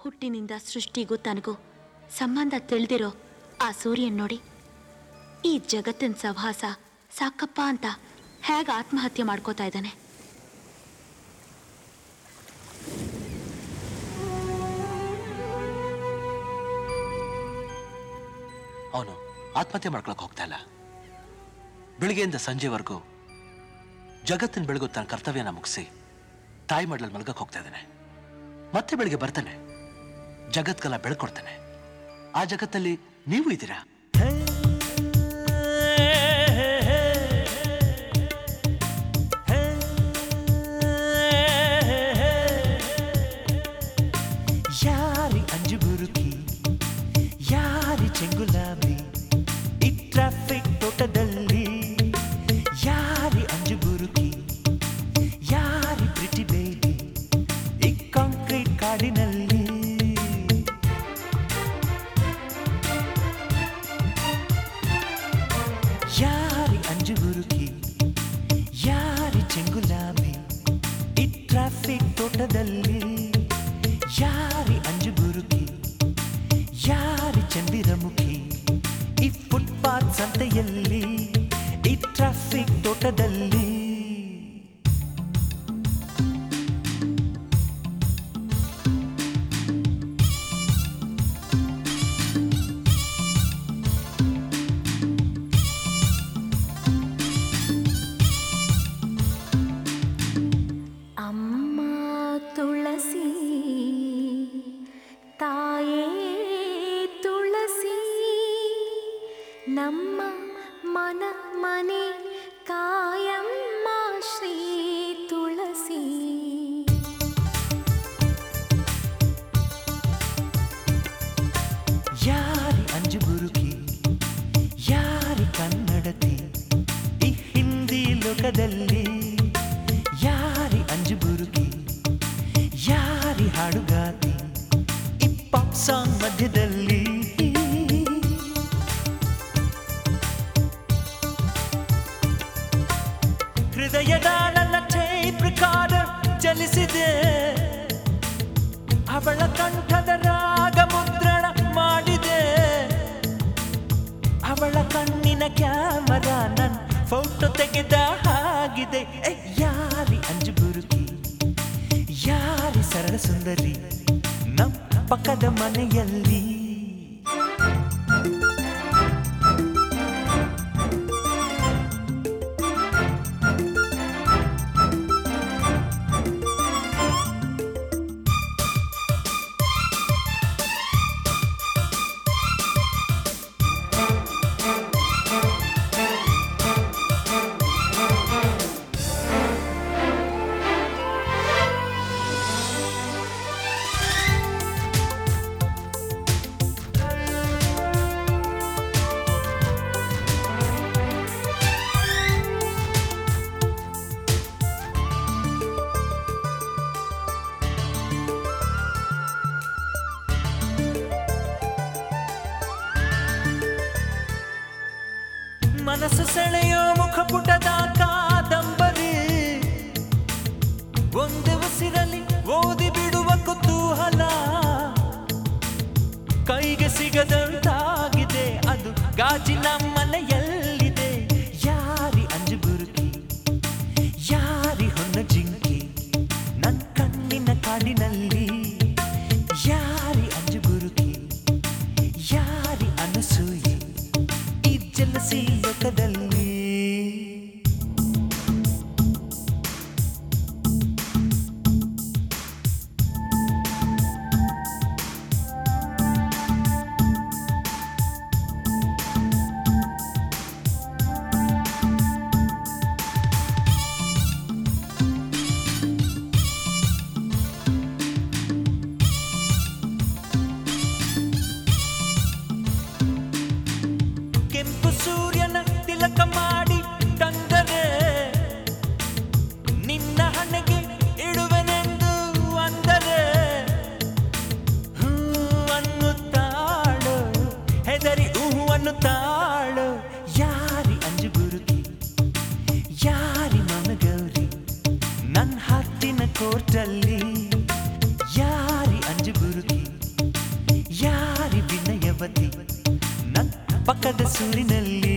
ಹುಟ್ಟಿನಿಂದ ಸೃಷ್ಟಿಗೂ ತನಗೂ ಸಂಬಂಧ ತಿಳಿದಿರೋ ಆ ಸೂರ್ಯನ್ ನೋಡಿ ಈ ಜಗತ್ತಿನ ಸಹವಾಸ ಸಾಕಪ್ಪ ಅಂತ ಹೇಗೆ ಆತ್ಮಹತ್ಯೆ ಮಾಡ್ಕೋತಾ ಇದ್ದಾನೆ ಅವನು ಆತ್ಮಹತ್ಯೆ ಮಾಡ್ಕೊಳಕ್ ಹೋಗ್ತಾ ಇಲ್ಲ ಬೆಳಿಗ್ಗೆಯಿಂದ ಸಂಜೆವರೆಗೂ ಜಗತ್ತಿನ ಬೆಳಗು ತನ್ನ ಕರ್ತವ್ಯನ ಮುಗಿಸಿ ತಾಯಿ ಮಡ್ಲಲ್ಲಿ ಮಲ್ಗಕ್ ಹೋಗ್ತಾ ಇದ್ದಾನೆ ಮತ್ತೆ ಬೆಳಿಗ್ಗೆ ಬರ್ತಾನೆ ಜಗತ್ಗೆಲ್ಲ ಬೆಳ್ಕೊಡ್ತಾನೆ ಆ ಜಗತ್ತಲ್ಲಿ ನೀವು ಇದ್ದೀರಾ ಯಾರಿ ಅಂಜು ಬುರುಕಿ ಯಾರಿ ಚೆಂಗುಲಾಬಿ ಈ ಟ್ರಾಫಿಕ್ ತೋಟದಲ್ಲಿ ಯಾರಿ ಅಂಜು ಬುರುಕಿ ಯಾರಿ ಪ್ರಿಟಿ ಬೇಬಿ ಈ ಕಾಂಕ್ರೀಟ್ ಕಾಡಿನಲ್ಲಿ ಯಾರಿ ಅಂಜು ಬುರುಕಿ ಯಾರಿ ಚೆಂಗುಲಾಬಿ ಈ ಟ್ರಾಫಿಕ್ ತೋಟದಲ್ಲಿ ಯಾರಿ ಅಂಜು ಬುರುಕಿ ಯಾರಿ ಚಂದಿರಮುಖಿ ಈ ಫುಟ್ಪಾತ್ ಸಂತೆಯಲ್ಲಿ ಈ ಟ್ರಾಫಿಕ್ ತೋಟದಲ್ಲಿ ಅಮ್ಮ ತುಳಸಿ ತಾಯೇ ತುಳಸಿ ನಮ್ಮ ಮನ ಮನೆ ಕಾಯಮ್ಮ ಶ್ರೀ ತುಳಸಿ ಯಾರಿ ಅಂಜು ಬುರುಕಿ ಯಾರಿ ಕನ್ನಡತಿ ಈ ಹಿಂದಿ ಲೋಕದಲ್ಲಿ ಯಾರಿ ಅಂಜು ಬುರುಕಿ ಯಾರಿ ಹಾಡುಗಾತಿ ಈ ಪಾಪ್ ಸಾಂಗ್ ಮಧ್ಯದಲ್ಲಿ ಹೃದಯದ ನನ್ನ ಟೇಪ್ ರೆಕಾರ್ಡರ್ ಚಲಿಸಿದೆ ಅವಳ ಕಂಠದ ರಾಗ ಮುದ್ರಣ ಮಾಡಿದೆ ಅವಳ ಕಣ್ಣಿನ ಕ್ಯಾಮರಾ ನನ್ ಫೋಟೋ ತೆಗೆದ ಹಾಗಿದೆ ಏ, ಯಾರಿ ಅಂಜು ಬುರುಕಿ ಯಾರಿ ಸರಳ ಸುಂದರಿ ನಮ್ ಪಕ್ಕದ ಮನೆಯಲ್ಲಿ ಮನಸ್ಸು ಸೆಳೆಯೋ ಮುಖಪುಟದ ಕಾದಂಬರಿ ಒಂದು ಉಸಿರಲಿ ಓದಿ ಬಿಡುವ ಕುತೂಹಲ ಕೈಗೆ ಸಿಗದಂತಾಗಿದೆ ಅದು ಗಾಜಿನ ಮನೆಯಲ್ಲಿದೆ ಯಾರಿ ಅಂಜು ಬುರುಕಿ ಯಾರಿ ಹೊನ್ನ ಜಿಂಕಿ ನನ್ನ ಕಣ್ಣಿನ ಕಾಡಿನಲ್ಲಿ ಯಾರಿ ಅಂಜು ಬುರುಕಿ ಯಾರಿ ಅನಸೂಯೆ ಈ ಜಲಸಿ ಲೋಕದಲ್ಲಿ ಯುವತಿ ನ ಪಕ್ಕದ ಸೂರಿನಲ್ಲಿ